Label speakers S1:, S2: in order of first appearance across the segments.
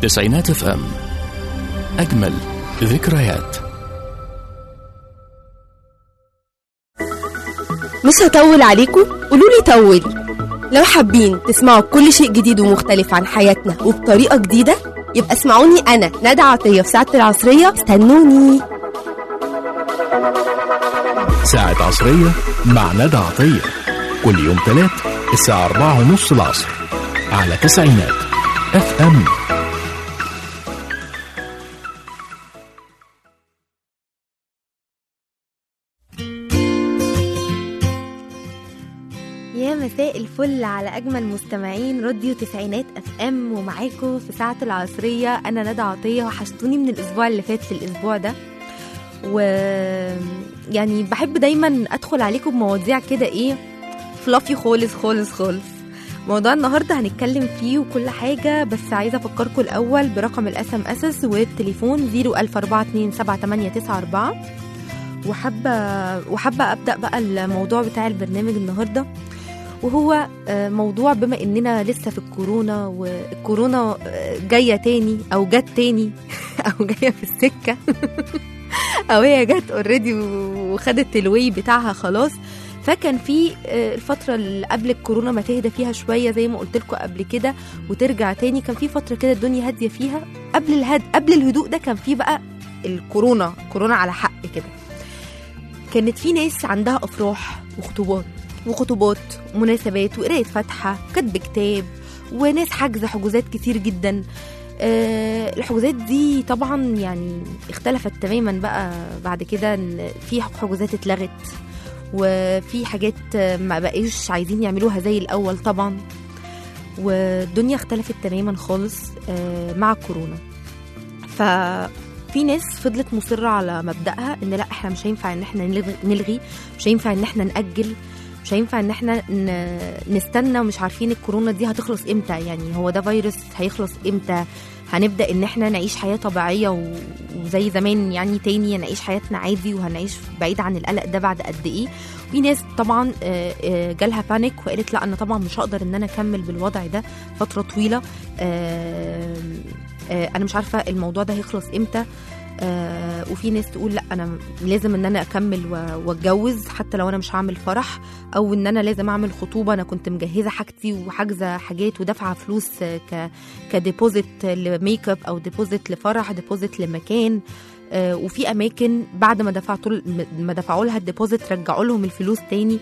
S1: تسعينات اف ام أجمل ذكريات
S2: مش هطول عليكم قولوا لي طولي لو حابين تسمعوا كل شيء جديد ومختلف عن حياتنا وبطريقة جديدة يبقى اسمعوني أنا ندى عطية في ساعة العصرية استنوني
S1: ساعة عصرية مع ندى عطية كل يوم ثلاث الساعة أربعة ونص العصر على تسعينات اف ام
S2: يا مساء الفل على أجمل مستمعين راديو تسعينات اف ام ومعاكم في ساعة العصرية أنا ندى عطية وحشتوني من الأسبوع اللي فات للأسبوع ده و يعني بحب دايما أدخل عليكم بمواضيع كده إيه فلافي خالص خالص خالص موضوع النهارده هنتكلم فيه وكل حاجة بس عايزة أفكركم الأول برقم الاس ام اس والتليفون 014278894 وحابة وحابة أبدأ بقى الموضوع بتاع البرنامج النهارده وهو آه، موضوع بما اننا لسه في الكورونا والكورونا آه، جايه تاني او جت تاني او جايه في السكه او هي جت اوريدي وخدت الوي بتاعها خلاص فكان في آه، الفترة اللي قبل الكورونا ما تهدى فيها شوية زي ما قلت لكم قبل كده وترجع تاني كان في فترة كده الدنيا هادية فيها قبل الهد قبل الهدوء ده كان في بقى الكورونا كورونا على حق كده كانت في ناس عندها أفراح وخطوبات وخطوبات ومناسبات وقراية فاتحة كتب كتاب وناس حاجزة حجوزات كتير جدا آه، الحجوزات دي طبعا يعني اختلفت تماما بقى بعد كده ان في حجوزات اتلغت وفي حاجات آه، ما بقيش عايزين يعملوها زي الاول طبعا والدنيا اختلفت تماما خالص آه، مع الكورونا ففي ناس فضلت مصرة على مبدأها ان لا احنا مش هينفع ان احنا نلغي, نلغي مش هينفع ان احنا نأجل مش هينفع ان احنا ن- نستنى ومش عارفين الكورونا دي هتخلص امتى يعني هو ده فيروس هيخلص امتى هنبدا ان احنا نعيش حياه طبيعيه و- وزي زمان يعني تاني نعيش حياتنا عادي وهنعيش بعيد عن القلق ده بعد قد ايه في ناس طبعا آه، آه، جالها بانيك وقالت لا انا طبعا مش هقدر ان انا اكمل بالوضع ده فتره طويله آه، آه، انا مش عارفه الموضوع ده هيخلص امتى آه وفي ناس تقول لا انا لازم ان انا اكمل و- واتجوز حتى لو انا مش هعمل فرح او ان انا لازم اعمل خطوبه انا كنت مجهزه حاجتي وحاجزه حاجات ودافعه فلوس آه، ك كديبوزيت لميك اب او ديبوزيت لفرح ديبوزيت لمكان آه، وفي اماكن بعد ما دفعتوا ما دفعوا لها الديبوزيت رجعوا لهم الفلوس تاني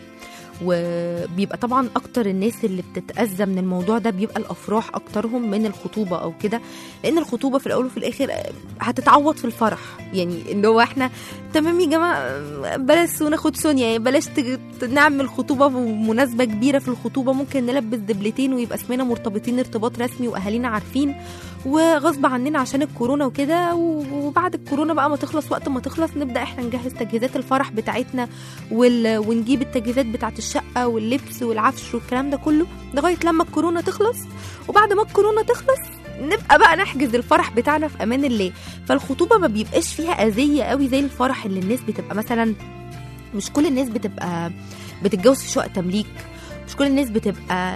S2: وبيبقى طبعا اكتر الناس اللي بتتاذى من الموضوع ده بيبقى الافراح اكترهم من الخطوبه او كده لان الخطوبه في الاول وفي الاخر آه، هتتعوض في الفرح يعني اللي هو احنا تمام يا جماعه آه، بلاش وناخد سونيا يعني بلاش تج- نعمل خطوبه ومناسبه كبيره في الخطوبه ممكن نلبس دبلتين ويبقى اسمنا مرتبطين ارتباط رسمي واهالينا عارفين وغصب عننا عشان الكورونا وكده و- وبعد الكورونا بقى ما تخلص وقت ما تخلص نبدا احنا نجهز تجهيزات الفرح بتاعتنا وال... ونجيب التجهيزات بتاعت الشقه واللبس والعفش والكلام ده كله لغايه لما الكورونا تخلص وبعد ما الكورونا تخلص نبقى بقى نحجز الفرح بتاعنا في امان الله فالخطوبه ما بيبقاش فيها اذيه قوي زي الفرح اللي الناس بتبقى مثلا مش كل الناس بتبقى بتتجوز في شقه تمليك مش كل الناس بتبقى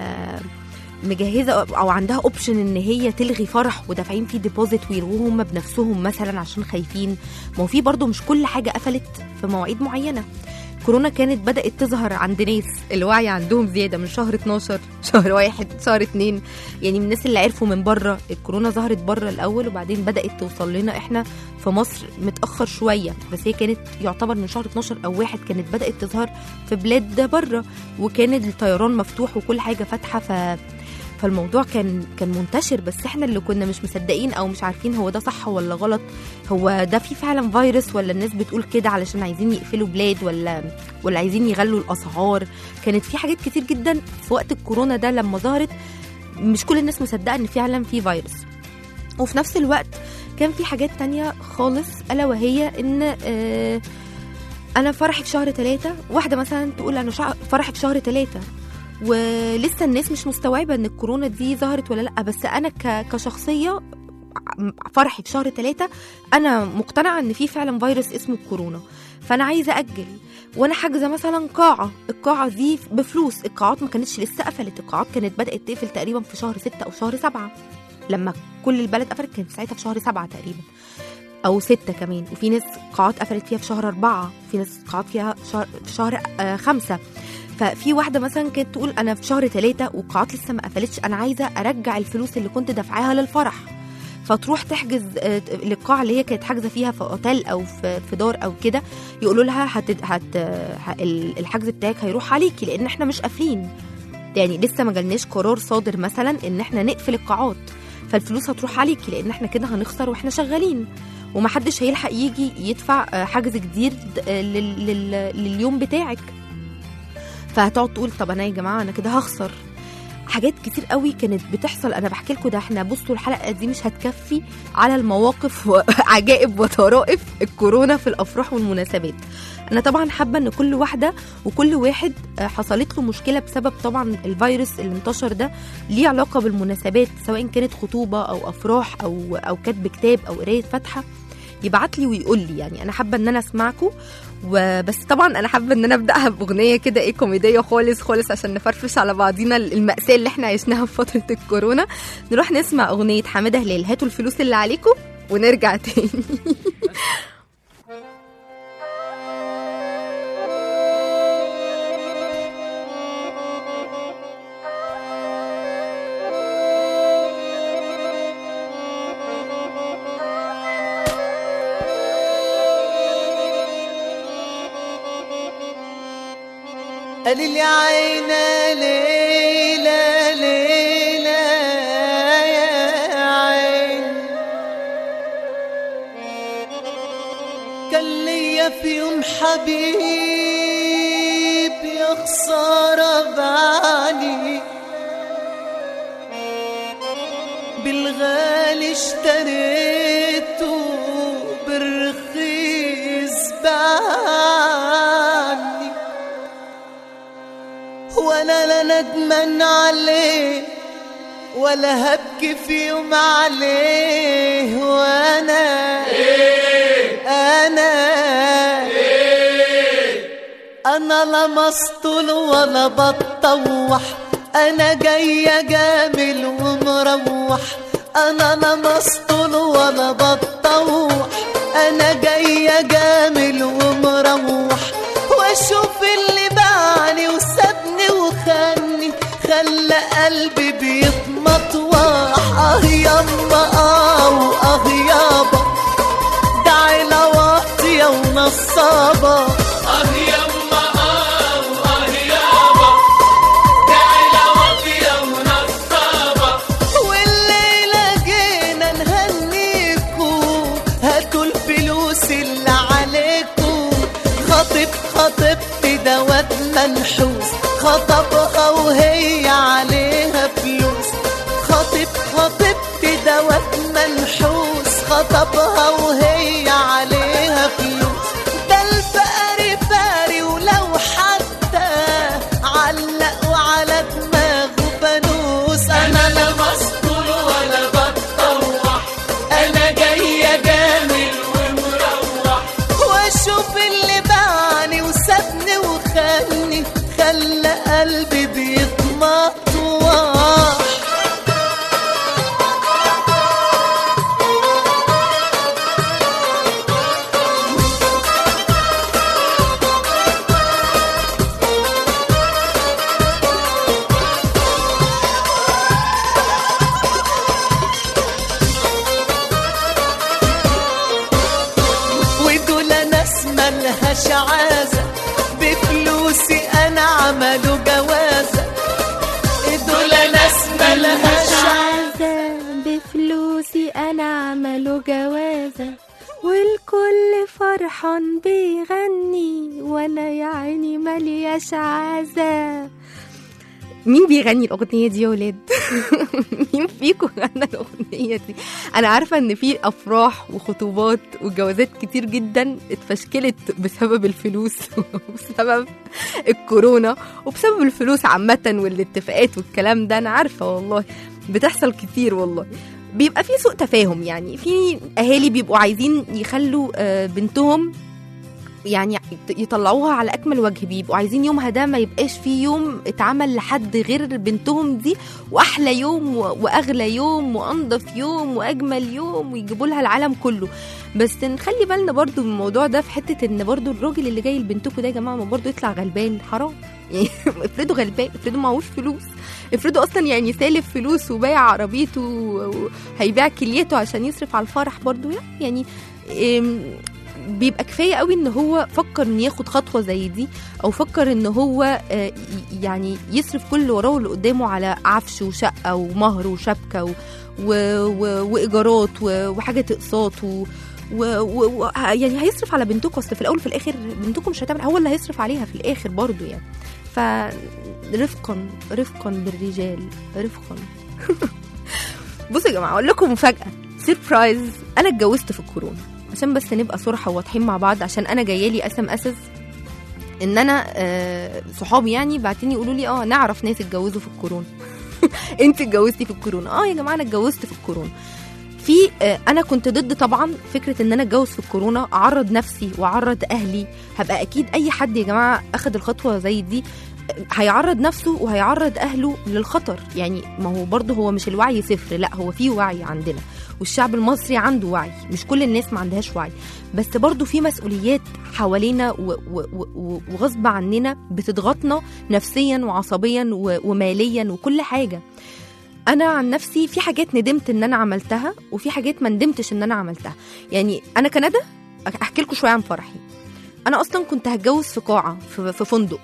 S2: مجهزه او عندها اوبشن ان هي تلغي فرح ودافعين فيه ديبوزيت ويلغوه هم بنفسهم مثلا عشان خايفين ما هو في برضه مش كل حاجه قفلت في مواعيد معينه كورونا كانت بدات تظهر عند ناس الوعي عندهم زياده من شهر 12 شهر واحد شهر اتنين يعني من الناس اللي عرفوا من بره الكورونا ظهرت بره الاول وبعدين بدات توصل لنا احنا في مصر متاخر شويه بس هي كانت يعتبر من شهر 12 او واحد كانت بدات تظهر في بلاد بره وكان الطيران مفتوح وكل حاجه فاتحه ف فالموضوع كان كان منتشر بس احنا اللي كنا مش مصدقين او مش عارفين هو ده صح ولا غلط هو ده في فعلا فيروس ولا الناس بتقول كده علشان عايزين يقفلوا بلاد ولا ولا عايزين يغلوا الاسعار كانت في حاجات كتير جدا في وقت الكورونا ده لما ظهرت مش كل الناس مصدقه ان فعلا في فيروس وفي نفس الوقت كان في حاجات تانية خالص الا وهي ان آه انا فرحي في شهر ثلاثة واحده مثلا تقول انا شع- فرحي في شهر ثلاثة ولسه الناس مش مستوعبه ان الكورونا دي ظهرت ولا لا بس انا ك- كشخصيه فرحي في شهر ثلاثة انا مقتنعه ان في فعلا فيروس اسمه الكورونا فانا عايزه اجل وانا حاجزه مثلا قاعه القاعه دي بفلوس القاعات ما كانتش لسه قفلت القاعات كانت بدات تقفل تقريبا في شهر ستة او شهر سبعة لما كل البلد قفلت كانت ساعتها في شهر سبعة تقريبا او ستة كمان وفي ناس قاعات قفلت فيها في شهر أربعة في ناس قاعات فيها شهر في شهر آه خمسة ففي واحده مثلا كانت تقول انا في شهر ثلاثة والقاعات لسه ما قفلتش انا عايزه ارجع الفلوس اللي كنت دافعاها للفرح فتروح تحجز آه، للقاعه اللي هي كانت حاجزه فيها في اوتيل او في في دار او كده يقولوا لها هت... هت... ه- ال- الحجز بتاعك هيروح عليكي لان احنا مش قافلين يعني لسه ما جالناش قرار صادر مثلا ان احنا نقفل القاعات فالفلوس هتروح عليكي لان احنا كده هنخسر واحنا شغالين ومحدش هيلحق يجي يدفع آه، حجز جديد آه، لل... لل... لليوم بتاعك فهتقعد تقول طب انا يا جماعه انا كده هخسر حاجات كتير قوي كانت بتحصل انا بحكي لكم ده احنا بصوا الحلقه دي مش هتكفي على المواقف وعجائب وطرائف الكورونا في الافراح والمناسبات انا طبعا حابه ان كل واحده وكل واحد آه، حصلت له مشكله بسبب طبعا الفيروس اللي انتشر ده ليه علاقه بالمناسبات سواء كانت خطوبه او افراح او او كتب كتاب او قرايه فاتحه يبعت لي ويقول لي يعني انا حابه ان انا اسمعكم وبس طبعا انا حابه ان انا ابداها باغنيه كده ايه كوميديه خالص خالص عشان نفرفش على بعضينا الماساه اللي احنا عشناها في فتره الكورونا نروح نسمع اغنيه حماده هلال هاتوا الفلوس اللي عليكم ونرجع تاني
S3: قال لي عينا ليلى ليلى يا عين كان ليا في يوم حبيب يا خسارة بعلي بالغالي اشتريته بالرخيص بعلي وانا لا ندمان عليه ولا هبكي في يوم عليه وانا انا انا لا مسطول ولا بتطوح انا جاية جامل ومروح انا لا مسطول ولا بتطوح انا جاية جامل ومروح واشوف اللي باعني وسابني وخاني خلى قلبي بيتمطوح اه يما اه واه يابا ده عيلة واطية ونصابة والليلة جينا نهنيكو هاتوا الفلوس اللي عليكو خطيب خطيبتي دوت منحوس خطبها وهي عليها فلوس خطيب خطيبتي دوت منحوس خطبها وهي عليها فلوس ده الفقري فاري ولو حتى علقوا على دماغه فانوس انا لا مسطول ولا بتطوح انا جايه جامل ومروح واشوف اللي باعني وسابني وخاني خلى قلبي بيتمطوح ودول ناس ملهاش عازة بفلوسي أنا عملوا جوازة دول ناس ملهاش عازة
S2: بفلوسي انا عملوا جوازة والكل فرحان بيغني وانا يا عيني ملياش عازة مين بيغني الاغنيه دي يا ولاد مين فيكم غنى الاغنيه دي انا عارفه ان في افراح وخطوبات وجوازات كتير جدا اتفشكلت بسبب الفلوس وبسبب الكورونا وبسبب الفلوس عامه والاتفاقات والكلام ده انا عارفه والله بتحصل كتير والله بيبقى في سوء تفاهم يعني في اهالي بيبقوا عايزين يخلوا آه، بنتهم يعني يطلعوها على اكمل وجه بيبقوا عايزين يومها ده ما يبقاش فيه يوم اتعمل لحد غير بنتهم دي واحلى يوم و- واغلى يوم وانضف يوم واجمل يوم ويجيبوا لها العالم كله بس نخلي بالنا برضو من الموضوع ده في حته ان برضو الراجل اللي جاي لبنتكم ده يا جماعه ما برضو يطلع غلبان حرام يعني افرضوا غلبان افرضوا معهوش فلوس افرضوا اصلا يعني سالف فلوس وبايع عربيته وهيبيع كليته عشان يصرف على الفرح برضو يعني إم، بيبقى كفايه قوي ان هو فكر ان ياخد خطوه زي دي او فكر ان هو آه، ي- يعني يصرف كل اللي وراه واللي قدامه على عفش وشقه ومهر وشبكه و... و... و... وايجارات و... وحاجه اقساط و... و... و... و... يعني هيصرف على بنتكم اصل في الاول وفي الاخر بنتكم مش هتعمل هو اللي هيصرف عليها في الاخر برضو يعني فرفقا رفقا بالرجال رفقا بصوا يا جماعه اقول لكم مفاجاه سيربرايز انا اتجوزت في الكورونا عشان بس نبقى صراحه وواضحين مع بعض عشان انا جايه لي اسم اسس ان انا آه، صحابي يعني بعتين يقولوا لي اه نعرف ناس اتجوزوا في الكورونا انت اتجوزتي في الكورونا اه يا جماعه انا اتجوزت في الكورونا في آه، انا كنت ضد طبعا فكره ان انا اتجوز في الكورونا اعرض نفسي واعرض اهلي هبقى اكيد اي حد يا جماعه اخد الخطوه زي دي آه، هيعرض نفسه وهيعرض اهله للخطر يعني ما هو برضه هو مش الوعي صفر لا هو في وعي عندنا والشعب المصري عنده وعي مش كل الناس ما عندهاش وعي بس برضه في مسؤوليات حوالينا و- و- و- وغصب عننا بتضغطنا نفسيا وعصبيا و- وماليا وكل حاجه انا عن نفسي في حاجات ندمت ان انا عملتها وفي حاجات ما ندمتش ان انا عملتها يعني انا كندا احكي لكم شويه عن فرحي انا اصلا كنت هتجوز في قاعه في في فندق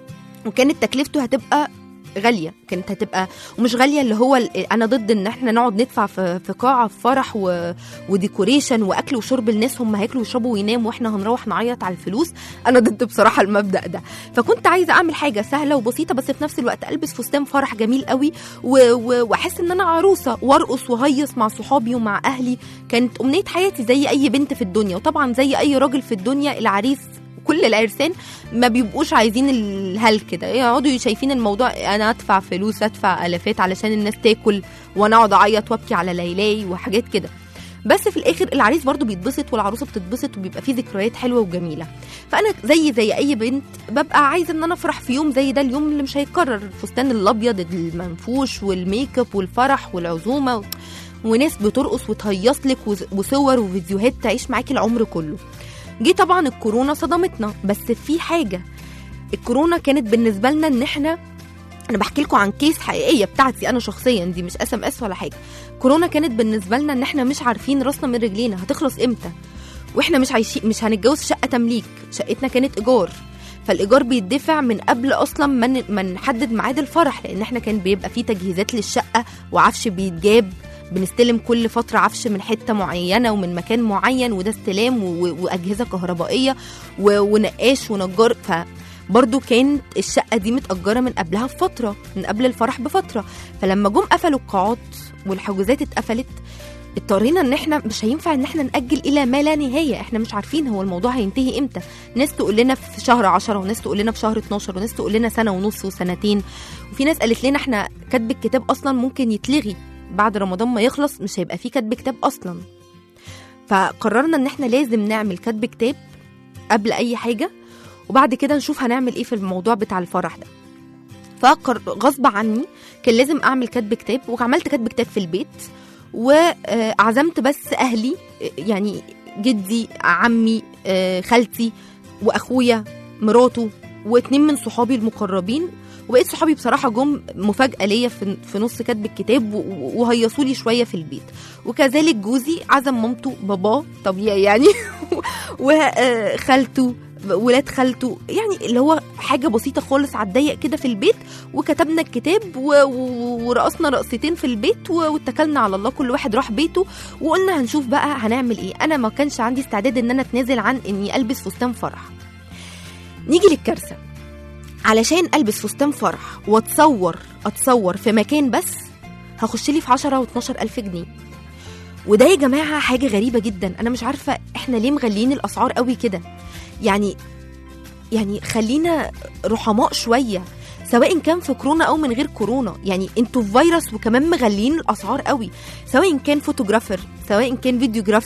S2: وكانت تكلفته هتبقى غاليه كانت هتبقى ومش غاليه اللي هو ال- انا ضد ان احنا نقعد ندفع في في قاعه في فرح و... وديكوريشن واكل وشرب الناس هم هياكلوا ويشربوا ويناموا واحنا هنروح نعيط على الفلوس انا ضد بصراحه المبدا ده فكنت عايزه اعمل حاجه سهله وبسيطه بس في نفس الوقت البس فستان فرح جميل قوي و- و- واحس ان انا عروسه وارقص وهيص مع صحابي ومع اهلي كانت امنيه حياتي زي اي بنت في الدنيا وطبعا زي اي راجل في الدنيا العريس كل العرسان ما بيبقوش عايزين الهل كده يقعدوا شايفين الموضوع انا ادفع فلوس ادفع الافات علشان الناس تاكل وانا اقعد اعيط وابكي على ليلاي وحاجات كده بس في الاخر العريس برضو بيتبسط والعروسه بتتبسط وبيبقى فيه ذكريات حلوه وجميله فانا زي زي اي بنت ببقى عايزه ان انا افرح في يوم زي ده اليوم اللي مش هيتكرر الفستان الابيض المنفوش والميك اب والفرح والعزومه و... وناس بترقص وتهيص لك وز- وصور وفيديوهات تعيش معاكي العمر كله جه طبعا الكورونا صدمتنا بس في حاجه الكورونا كانت بالنسبه لنا ان احنا انا بحكي لكم عن كيس حقيقيه بتاعتي انا شخصيا دي مش اس ام اس ولا حاجه كورونا كانت بالنسبه لنا ان احنا مش عارفين راسنا من رجلينا هتخلص امتى واحنا مش عايشين مش هنتجوز شقه تمليك شقتنا كانت ايجار فالايجار بيدفع من قبل اصلا ما ن- ما نحدد ميعاد الفرح لان احنا كان بيبقى فيه تجهيزات للشقه وعفش بيتجاب بنستلم كل فترة عفش من حتة معينة ومن مكان معين وده استلام و- وأجهزة كهربائية و- ونقاش ونجار فبرضو كانت الشقة دي متأجرة من قبلها بفترة من قبل الفرح بفترة فلما جم قفلوا القاعات والحجوزات اتقفلت اضطرينا ان احنا مش هينفع ان احنا نأجل الى ما لا نهاية احنا مش عارفين هو الموضوع هينتهي امتى ناس تقول لنا في شهر 10 وناس تقول لنا في شهر 12 وناس تقول لنا سنة ونص وسنتين وفي ناس قالت لنا احنا كتب الكتاب اصلا ممكن يتلغي بعد رمضان ما يخلص مش هيبقى فيه كتب كتاب اصلا فقررنا ان احنا لازم نعمل كتب كتاب قبل اي حاجه وبعد كده نشوف هنعمل ايه في الموضوع بتاع الفرح ده فغصب عني كان لازم اعمل كتب كتاب وعملت كتب كتاب في البيت وعزمت بس اهلي يعني جدي عمي آه، خالتي واخويا مراته واتنين من صحابي المقربين وبقيت صحابي بصراحه جم مفاجاه ليا في في نص كتب الكتاب و- وهيصوا لي شويه في البيت وكذلك جوزي عزم مامته باباه طبيعي يعني وخالته ولاد خالته يعني اللي هو حاجه بسيطه خالص على الضيق كده في البيت وكتبنا الكتاب و- و- ورقصنا رقصتين في البيت و- واتكلنا على الله كل واحد راح بيته وقلنا هنشوف بقى هنعمل ايه انا ما كانش عندي استعداد ان انا اتنازل عن اني البس فستان فرح نيجي للكارثه علشان البس فستان فرح واتصور اتصور في مكان بس هخش لي في 10 و12 الف جنيه وده يا جماعه حاجه غريبه جدا انا مش عارفه احنا ليه مغليين الاسعار قوي كده يعني يعني خلينا رحماء شويه سواء كان في كورونا او من غير كورونا يعني انتوا في فيروس وكمان مغليين الاسعار قوي سواء كان فوتوغرافر سواء كان فيديوغرافر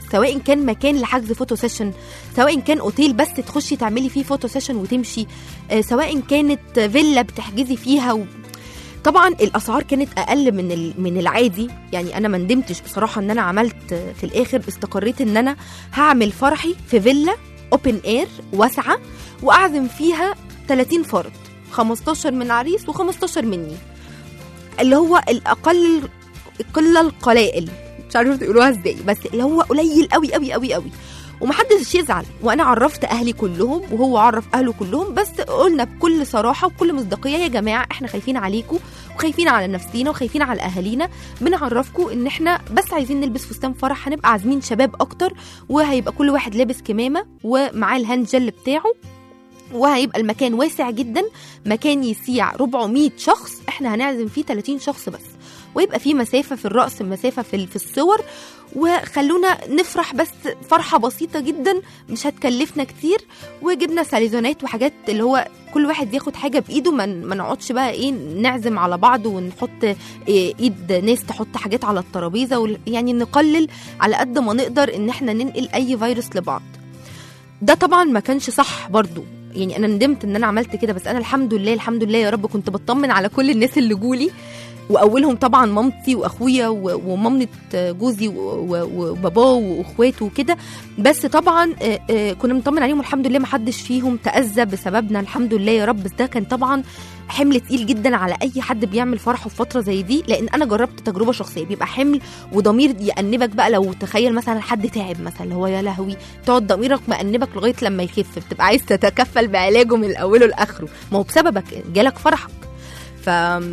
S2: سواء كان مكان لحجز فوتو سيشن سواء كان اوتيل بس تخشي تعملي فيه فوتو سيشن وتمشي آه، سواء كانت فيلا بتحجزي فيها و... طبعا الاسعار كانت اقل من ال- من العادي يعني انا ما ندمتش بصراحه ان انا عملت آه، في الاخر استقريت ان انا هعمل فرحي في فيلا اوبن اير واسعه واعزم فيها 30 فرد 15 من عريس و15 مني اللي هو الاقل القله القلائل مش عارفه تقولوها ازاي بس اللي هو قليل قوي قوي قوي قوي ومحدش يزعل وانا عرفت اهلي كلهم وهو عرف اهله كلهم بس قلنا بكل صراحه وبكل مصداقيه يا جماعه احنا خايفين عليكم وخايفين على نفسينا وخايفين على اهالينا بنعرفكم ان احنا بس عايزين نلبس فستان فرح هنبقى عازمين شباب اكتر وهيبقى كل واحد لابس كمامه ومعاه الهاند جل بتاعه وهيبقى المكان واسع جدا مكان يسيع 400 شخص احنا هنعزم فيه 30 شخص بس ويبقى في مسافه في الرأس مسافه في في الصور وخلونا نفرح بس فرحه بسيطه جدا مش هتكلفنا كتير وجبنا ساليزونات وحاجات اللي هو كل واحد ياخد حاجه بايده ما ما نقعدش بقى ايه نعزم على بعض ونحط إيه ايد ناس تحط حاجات على الترابيزه وال- يعني نقلل على قد ما نقدر ان احنا ننقل اي فيروس لبعض ده طبعا ما كانش صح برضو يعني انا ندمت ان انا عملت كده بس انا الحمد لله الحمد لله يا رب كنت بطمن على كل الناس اللي جولي واولهم طبعا مامتي واخويا و- ومامة جوزي و- و- وباباه واخواته وكده بس طبعا آه، آه، كنا بنطمن عليهم الحمد لله ما حدش فيهم تاذى بسببنا الحمد لله يا رب بس ده كان طبعا حمل تقيل جدا على اي حد بيعمل فرحه في فتره زي دي لان انا جربت تجربه شخصيه بيبقى حمل وضمير يأنبك بقى لو تخيل مثلا حد تعب مثلا اللي هو يا لهوي تقعد ضميرك مأنبك لغايه لما يخف بتبقى عايز تتكفل بعلاجه من اوله لاخره ما هو بسببك جالك فرحك ف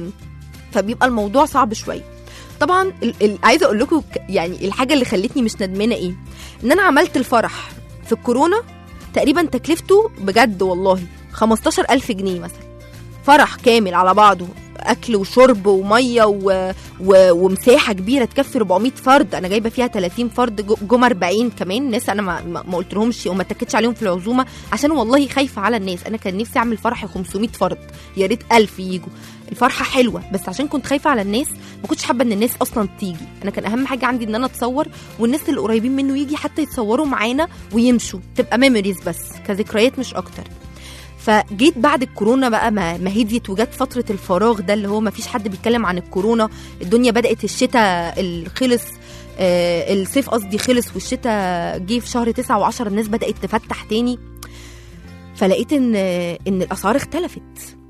S2: فبيبقى الموضوع صعب شويه طبعا ال... ال... عايزه اقول لكم ك- يعني الحاجه اللي خلتني مش ندمانه ايه ان انا عملت الفرح في الكورونا تقريبا تكلفته بجد والله 15000 جنيه مثلا فرح كامل على بعضه اكل وشرب وميه و... و... ومساحه كبيره تكفي 400 فرد انا جايبه فيها 30 فرد جو- جم 40 كمان ناس انا ما, ما ما قلتلهمش وما اتكتش عليهم في العزومه عشان والله خايفه على الناس انا كان نفسي اعمل فرح 500 فرد يا ريت 1000 يجوا الفرحه حلوه بس عشان كنت خايفه على الناس ما كنتش حابه ان الناس اصلا تيجي انا كان اهم حاجه عندي ان انا اتصور والناس اللي قريبين منه يجي حتى يتصوروا معانا ويمشوا تبقى ميموريز بس كذكريات مش اكتر فجيت بعد الكورونا بقى ما, ما هديت وجت فتره الفراغ ده اللي هو ما فيش حد بيتكلم عن الكورونا الدنيا بدات الشتاء ال- خلص آه الصيف قصدي خلص والشتاء جه في شهر تسعة وعشرة الناس بدات تفتح تاني فلقيت ان ان الاسعار اختلفت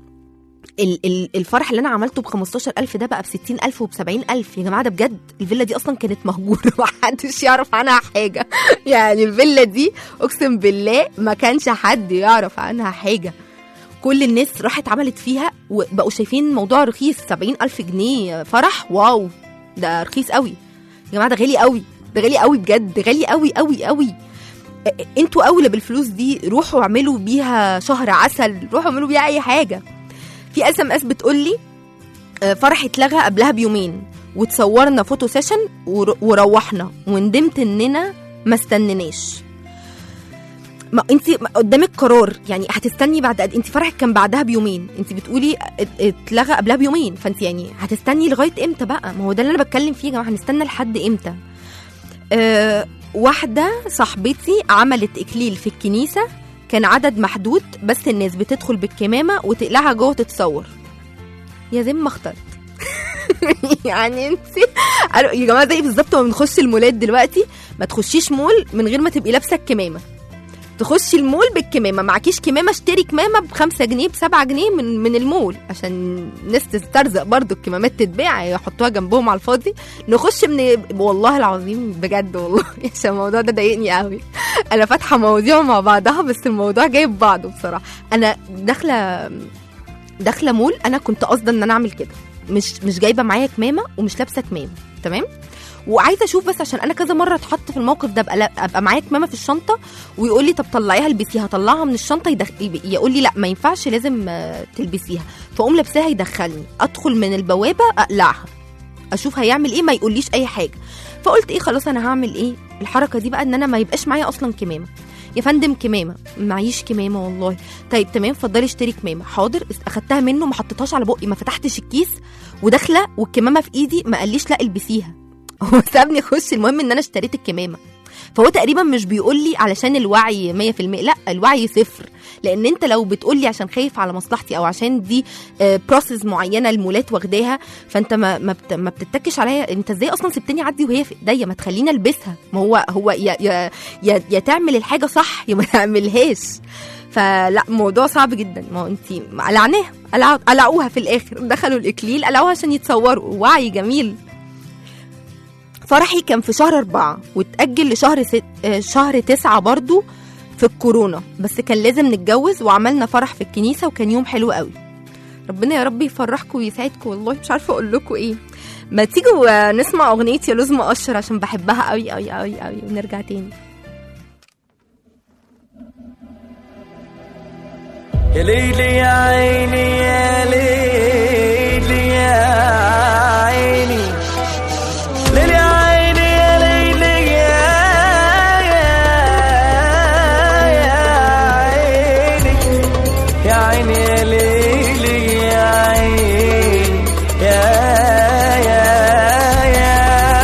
S2: ال- ال- الفرح اللي انا عملته ب 15000 ده بقى ب 60000 وب 70000 يا جماعه ده بجد الفيلا دي اصلا كانت مهجوره ما حدش يعرف عنها حاجه يعني الفيلا دي اقسم بالله ما كانش حد يعرف عنها حاجه كل الناس راحت عملت فيها وبقوا شايفين الموضوع رخيص 70000 جنيه فرح واو ده رخيص قوي يا جماعه ده غالي قوي ده غالي قوي بجد غالي قوي قوي قوي ا- انتوا اولى بالفلوس دي روحوا اعملوا بيها شهر عسل روحوا اعملوا بيها اي حاجه في اس ام اس بتقول لي آه، فرح اتلغى قبلها بيومين وتصورنا فوتو سيشن ور- وروحنا وندمت اننا ما استنيناش ما انت قدامك قرار يعني هتستني بعد قد انت فرحك كان بعدها بيومين انت بتقولي ات- اتلغى قبلها بيومين فانت يعني هتستني لغايه امتى بقى ما هو ده اللي انا بتكلم فيه يا جماعه هنستنى لحد امتى أه واحده صاحبتي عملت اكليل في الكنيسه كان عدد محدود بس الناس بتدخل بالكمامه وتقلعها جوه تتصور يا زين ما اخترت يعني انت عارف- يا جماعه زي بالظبط ما بنخش المولات دلوقتي ما تخشيش مول من غير ما تبقي لابسه الكمامه تخشي المول بالكمامه معكيش كمامه اشتري كمامه ب 5 جنيه ب 7 جنيه من من المول عشان الناس تسترزق برضو الكمامات تتباع يحطوها جنبهم على الفاضي نخش من والله العظيم بجد والله عشان الموضوع ده ضايقني قوي انا فاتحه مواضيع مع بعضها بس الموضوع جايب بعضه بصراحه انا داخله داخله مول انا كنت قاصده ان انا اعمل كده مش مش جايبه معايا كمامه ومش لابسه كمامه تمام وعايزه اشوف بس عشان انا كذا مره اتحط في الموقف ده ابقى لا- ابقى معايا كمامه في الشنطه ويقول لي طب طلعيها البسيها طلعها من الشنطه يدخ... يقول لي لا ما ينفعش لازم آه، تلبسيها فاقوم لابساها يدخلني ادخل من البوابه اقلعها اشوف هيعمل ايه ما يقوليش اي حاجه فقلت ايه خلاص انا هعمل ايه الحركه دي بقى ان انا ما يبقاش معايا اصلا كمامه يا فندم كمامه معيش كمامه والله طيب تمام اتفضلي اشتري كمامه حاضر اخدتها منه ما حطيتهاش على بقي ما فتحتش الكيس وداخله والكمامه في ايدي ما قاليش لا البسيها هو سابني اخش المهم ان انا اشتريت الكمامه فهو تقريبا مش بيقول لي علشان الوعي 100% لا الوعي صفر لان انت لو بتقول لي عشان خايف على مصلحتي او عشان دي بروسيس معينه المولات واخداها فانت ما ما, بت ما بتتكش عليا انت ازاي اصلا سبتني اعدي وهي في ايديا ما تخليني البسها ما هو هو يا يا يا, يا تعمل الحاجه صح يا ما تعملهاش فلا موضوع صعب جدا ما هو انت قلعناها قلعوا- قلعوها في الاخر دخلوا الاكليل قلعوها عشان يتصوروا وعي جميل فرحي كان في شهر أربعة واتأجل لشهر ست آه، شهر تسعة برضو في الكورونا بس كان لازم نتجوز وعملنا فرح في الكنيسة وكان يوم حلو قوي ربنا يا رب يفرحكم ويسعدكم والله مش عارفة أقول لكم إيه ما تيجوا آه، نسمع أغنية يا لوز مقشر عشان بحبها قوي قوي قوي قوي ونرجع تاني
S3: يا ليلي يا عيني يا ليلي يا عيني ليلي يا عيني يا ليلي يا يا يا عيني يا عيني يا ليلي يا عيني يا يا يا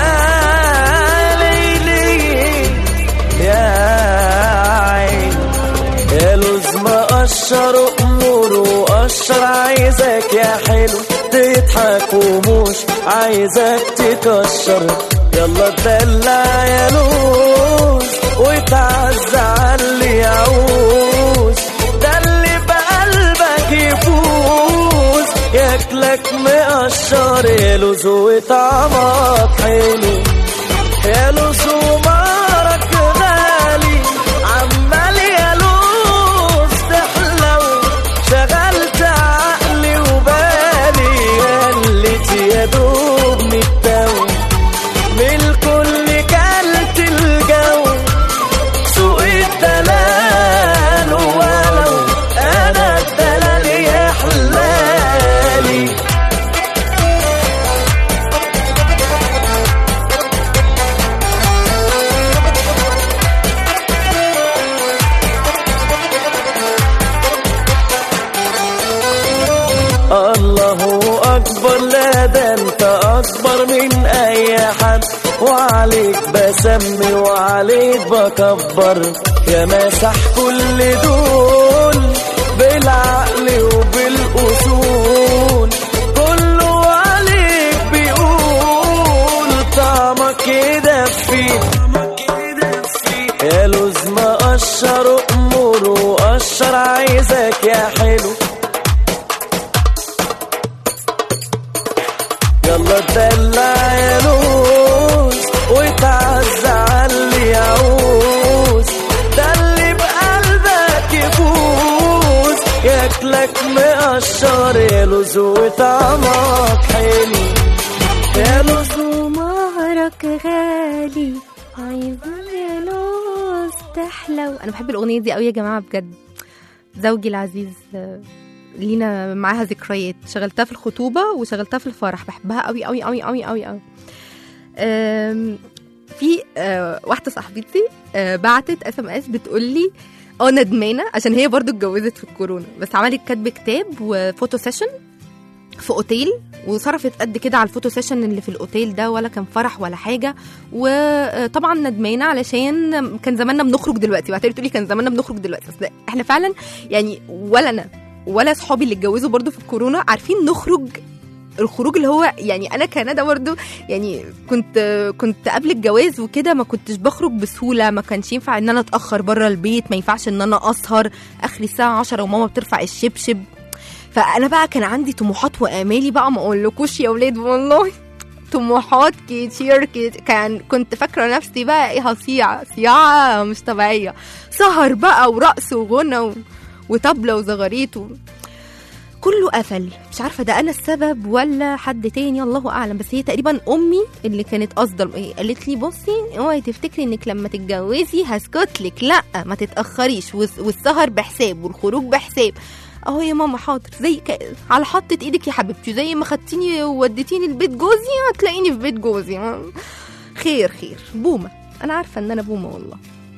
S3: ليلي يا عيني يا لوز مقشر امور وقشر عايزك يا حلو تضحك ومش عايزك تكشر يلا تدلع يا لوز وتعز على اللي يعوز ده اللي بقلبك يفوز ياكلك مقشر يا لوز وطعمك حلو يا لوز ومارك غالي عمال يا لوز تحلو شغلت عقلي وبالي قلت يا دوب متاوي من الكل كلت الجو سوق الدلال ولو انا الدلال يا حلالي الله أكبر لا ده أنت أكبر من أي حد وعليك بسمي وعليك بكبر يا مسح كل دول بالعقل وبالأصول كله عليك بيقول طعمك يدفي يا لوز مقشر أمور وقشر عايزك يا حلو يلا تدلع يا لوز وتعز على اللي يعوز ده اللي بقلبك يفوز ياكلك مقشر يا لوز وطعمك حلو يا لوز
S2: ومهرك غالي عايزة يا لوز تحلو انا بحب الاغنيه دي قوي يا جماعه بجد زوجي العزيز آه، لينا معاها ذكريات شغلتها في الخطوبه وشغلتها في الفرح بحبها قوي قوي قوي قوي قوي قوي أم، في آه، واحده صاحبتي آه، بعتت اس ام اس بتقول لي اه ندمانه عشان هي برضو اتجوزت في الكورونا بس عملت كاتب كتاب وفوتو سيشن في اوتيل وصرفت قد كده على الفوتو سيشن اللي في الاوتيل ده ولا كان فرح ولا حاجه وطبعا ندمانه علشان كان زماننا بنخرج دلوقتي وهتقولي تقولي كان زماننا بنخرج دلوقتي بس لا، احنا فعلا يعني ولا انا ولا صحابي اللي اتجوزوا برضو في الكورونا عارفين نخرج الخروج اللي هو يعني انا كندا برضو يعني كنت كنت قبل الجواز وكده ما كنتش بخرج بسهوله ما كانش ينفع ان انا اتاخر بره البيت ما ينفعش ان انا اسهر اخري الساعه 10 وماما بترفع الشبشب فانا بقى كان عندي طموحات وامالي بقى ما اقولكوش يا ولاد والله طموحات كتير كت... كان كنت فاكره نفسي بقى ايه هصيع صياعه مش طبيعيه سهر بقى ورقص وغنى و... وطبله وزغاريت و... كله قفل مش عارفه ده انا السبب ولا حد تاني الله اعلم بس هي تقريبا امي اللي كانت قصده ايه قالت لي بصي اوعي تفتكري انك لما تتجوزي هسكت لك لا ما تتاخريش والس- والسهر بحساب والخروج بحساب اهو يا ماما حاضر زي ك... على حطة ايدك يا حبيبتي زي ما خدتيني ووديتيني البيت جوزي هتلاقيني في بيت جوزي خير خير بومة انا عارفة ان انا بومة والله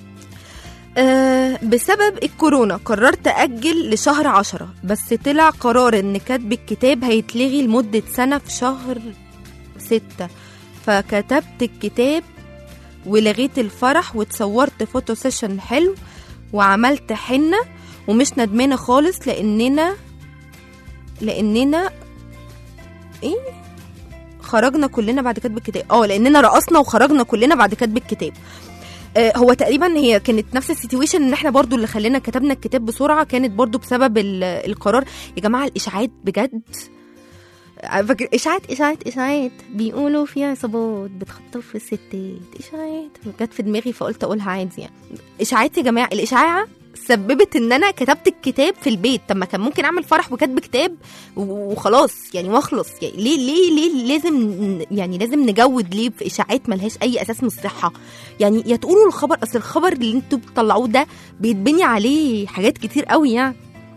S2: أه بسبب الكورونا قررت أجل لشهر عشرة بس طلع قرار إن كتب الكتاب هيتلغي لمدة سنة في شهر ستة فكتبت الكتاب ولغيت الفرح وتصورت فوتو سيشن حلو وعملت حنة ومش ندمانة خالص لأننا لأننا ايه خرجنا كلنا بعد كتب الكتاب اه لأننا رقصنا وخرجنا كلنا بعد كتب الكتاب آه، هو تقريبا هي كانت نفس السيتويشن ان احنا برضو اللي خلينا كتبنا الكتاب بسرعه كانت برضو بسبب ال- القرار يا جماعه الاشاعات بجد آه، فاكر اشاعات اشاعات اشاعات بيقولوا في عصابات بتخطف الستات اشاعات جت في دماغي فقلت اقولها عادي يعني اشاعات يا جماعه الاشاعه سببت ان انا كتبت الكتاب في البيت طب ما كان ممكن اعمل فرح وكتب كتاب وخلاص يعني واخلص يعني ليه ليه ليه لازم ن- يعني لازم نجود ليه في اشاعات ملهاش اي اساس من الصحه يعني يا تقولوا الخبر اصل الخبر اللي انتوا بتطلعوه ده بيتبني عليه حاجات كتير قوي يعني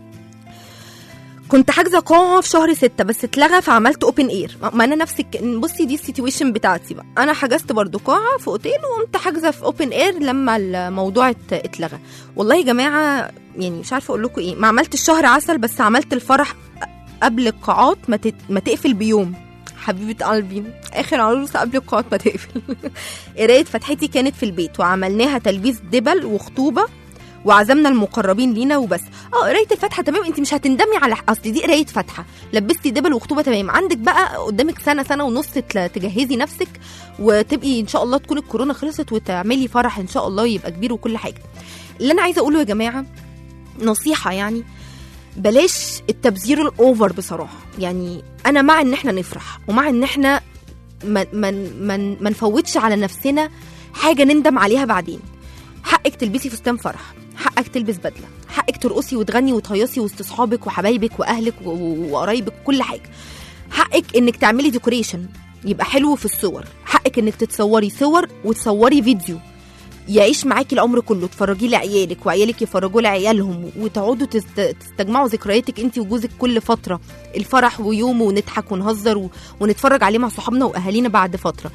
S2: كنت حاجزه قاعه في شهر ستة بس اتلغى فعملت اوبن اير ما انا نفس الك... بصي دي السيتويشن بتاعتي بقى انا حجزت برضو قاعه في اوتيل وقمت حاجزه في اوبن اير لما الموضوع ات- اتلغى والله يا جماعه يعني مش عارفه اقول لكم ايه ما عملتش شهر عسل بس عملت الفرح قبل القاعات ما, تت... ما تقفل بيوم حبيبه قلبي اخر عروسه قبل القاعات ما تقفل قرايه فتحتي كانت في البيت وعملناها تلبيس دبل وخطوبه وعزمنا المقربين لينا وبس اه قرايه الفاتحه تمام انت مش هتندمي على اصل دي قرايه فاتحه لبستي دبل وخطوبه تمام عندك بقى قدامك سنه سنه ونص تل- تجهزي نفسك وتبقي ان شاء الله تكون الكورونا خلصت وتعملي فرح ان شاء الله يبقى كبير وكل حاجه اللي انا عايزه اقوله يا جماعه نصيحه يعني بلاش التبذير الاوفر بصراحه يعني انا مع ان احنا نفرح ومع ان احنا ما ما ما ما نفوتش على نفسنا حاجه نندم عليها بعدين حقك تلبسي فستان فرح حقك تلبس بدله حقك ترقصي وتغني وتهيصي وسط اصحابك وحبايبك واهلك و- و- وقرايبك كل حاجه حقك انك تعملي ديكوريشن يبقى حلو في الصور حقك انك تتصوري صور وتصوري فيديو يعيش معاكي العمر كله تفرجيه لعيالك وعيالك يفرجوا لعيالهم وتقعدوا تست... تستجمعوا ذكرياتك انت وجوزك كل فتره الفرح ويومه ونضحك ونهزر و... ونتفرج عليه مع صحابنا واهالينا بعد فتره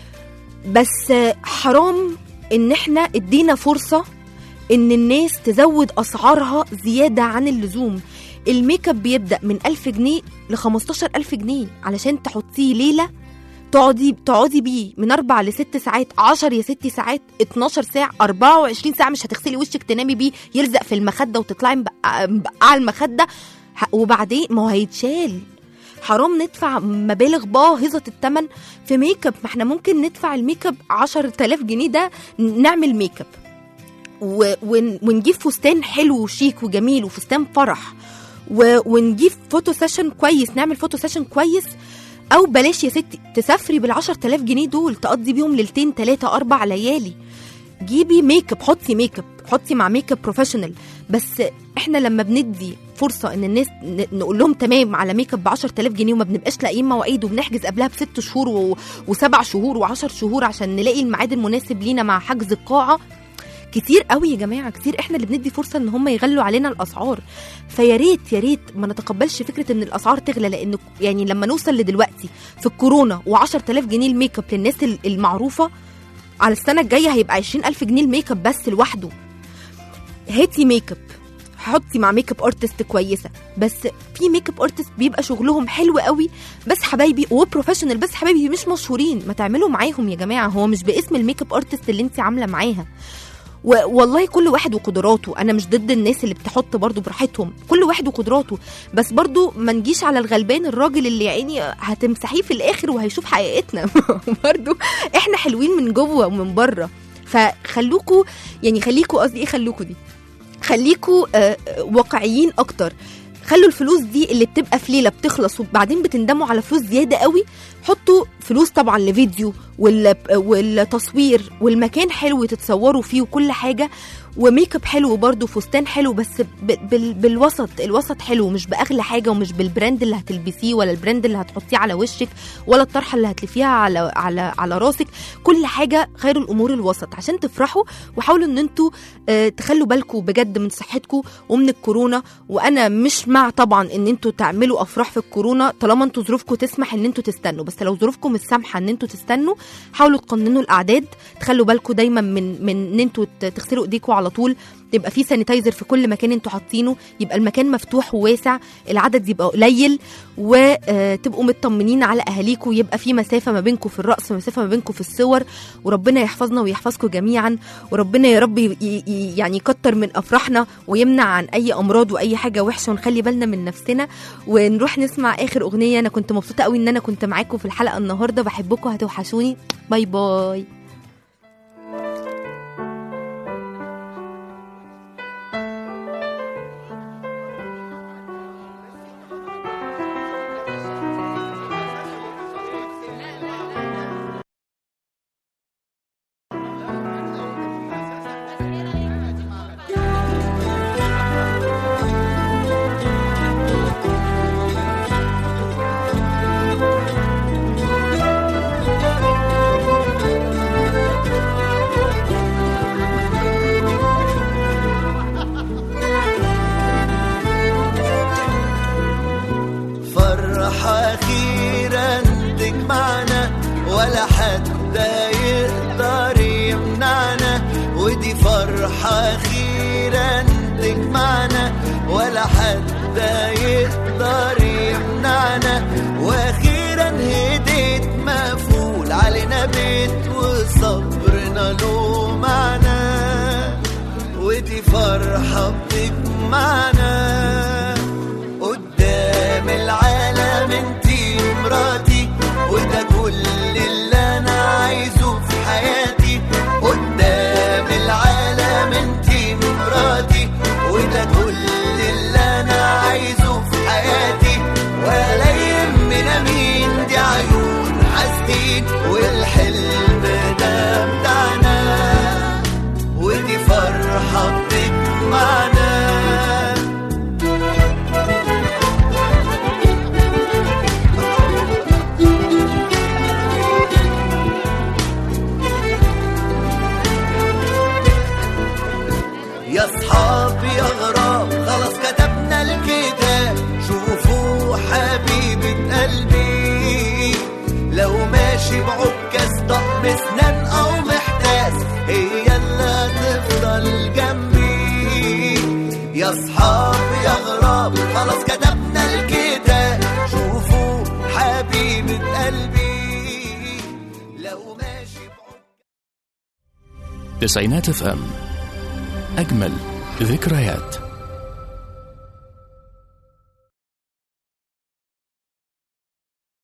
S2: بس حرام ان احنا ادينا فرصه ان الناس تزود اسعارها زياده عن اللزوم الميك اب بيبدا من 1000 جنيه ل 15000 جنيه علشان تحطيه ليله تقعدي تقعدي بيه من اربع لست ساعات 10 يا ست ساعات 12 ساعه 24 ساعه مش هتغسلي وشك تنامي بيه يلزق في المخده وتطلعي مبقعه مبقعة على المخده ح- وبعدين ما هو هيتشال حرام ندفع مبالغ باهظه الثمن في ميك اب ما احنا ممكن ندفع الميك اب 10000 جنيه ده نعمل ميك اب و- ون- ونجيب فستان حلو وشيك وجميل وفستان فرح و- ونجيب فوتو سيشن كويس نعمل فوتو سيشن كويس او بلاش يا ستي تسافري بال 10000 جنيه دول تقضي بيهم ليلتين ثلاثه اربع ليالي جيبي ميك اب حطي ميك اب حطي مع ميك اب بروفيشنال بس احنا لما بندي فرصه ان الناس ن- نقول لهم تمام على ميك اب ب 10000 جنيه وما بنبقاش لاقيين مواعيد وبنحجز قبلها بست شهور و... وسبع شهور وعشر شهور عشان نلاقي الميعاد المناسب لينا مع حجز القاعه كتير قوي يا جماعه كتير احنا اللي بندي فرصه ان هم يغلوا علينا الاسعار فيا ريت يا ريت ما نتقبلش فكره ان الاسعار تغلى لان يعني لما نوصل لدلوقتي في الكورونا و10000 جنيه الميك اب للناس ال- المعروفه على السنه الجايه هيبقى 20000 جنيه الميك اب بس لوحده هاتي ميك اب حطي مع ميك اب ارتست كويسه بس في ميك اب ارتست بيبقى شغلهم حلو قوي بس حبايبي وبروفيشنال بس حبايبي مش مشهورين ما تعملوا معاهم يا جماعه هو مش باسم الميك اب ارتست اللي انت عامله معاها و- والله كل واحد وقدراته انا مش ضد الناس اللي بتحط برضو براحتهم كل واحد وقدراته بس برضو ما نجيش على الغلبان الراجل اللي يا عيني هتمسحيه في الاخر وهيشوف حقيقتنا برضو احنا حلوين من جوه ومن بره فخلوكوا يعني خليكوا قصدي ايه خلوكوا دي خليكوا آه، آه، واقعيين اكتر خلوا الفلوس دي اللي بتبقى في ليله بتخلص وبعدين بتندموا على فلوس زياده قوي حطوا فلوس طبعا لفيديو وال- والتصوير والمكان حلو تتصوروا فيه وكل حاجه وميك اب حلو برضه فستان حلو بس ب- بال- بالوسط الوسط حلو مش باغلى حاجه ومش بالبراند اللي هتلبسيه ولا البراند اللي هتحطيه على وشك ولا الطرحه اللي هتلفيها على على على راسك كل حاجه خير الامور الوسط عشان تفرحوا وحاولوا ان انتوا آه، تخلوا بالكم بجد من صحتكم ومن الكورونا وانا مش مع طبعا ان انتوا تعملوا افراح في الكورونا طالما انتوا ظروفكم تسمح ان انتوا تستنوا بس لو ظروفكم مش سامحه ان انتوا تستنوا حاولوا تقننوا الاعداد تخلوا بالكم دايما من من ان انتوا ت- تغسلوا ايديكم على طول يبقى في سانيتايزر في كل مكان انتوا حاطينه يبقى المكان مفتوح وواسع العدد يبقى قليل وتبقوا مطمنين على اهاليكم يبقى في مسافه ما بينكم في الرأس ومسافه ما بينكم في الصور وربنا يحفظنا ويحفظكم جميعا وربنا يا رب ي- ي- يعني يكتر من افراحنا ويمنع عن اي امراض واي حاجه وحشه ونخلي بالنا من نفسنا ونروح نسمع اخر اغنيه انا كنت مبسوطه قوي ان انا كنت معاكم في الحلقه النهارده بحبكم هتوحشوني باي باي
S3: فرحة أخيرا تجمعنا ولا حد يقدر يمنعنا ودي فرحة أخيرا تجمعنا ولا حد يقدر يمنعنا وأخيرا هديت مفول علينا بيت وصبرنا له معنى ودي فرحة بتجمعنا قدام العالم انتي مراتي وده كل اللي انا عايزه في حياتي قدام العالم انتي مراتي وده كل اللي انا عايزه في حياتي ولا يهمنا مين دي عيون حاسدين والحلم ده بتاعنا ودي فرحة بتجمعنا يا صحاب يا غراب خلاص كتبنا الكتاب شوفوا حبيبة قلبي لو ماشي بعكاز طقم اسنان او محتاس هي اللي هتفضل جنبي يا صحاب يا غراب خلاص كتبنا الكتاب شوفوا حبيبة قلبي لو ماشي بعكاز
S1: تسعينات اف ام أجمل ذكريات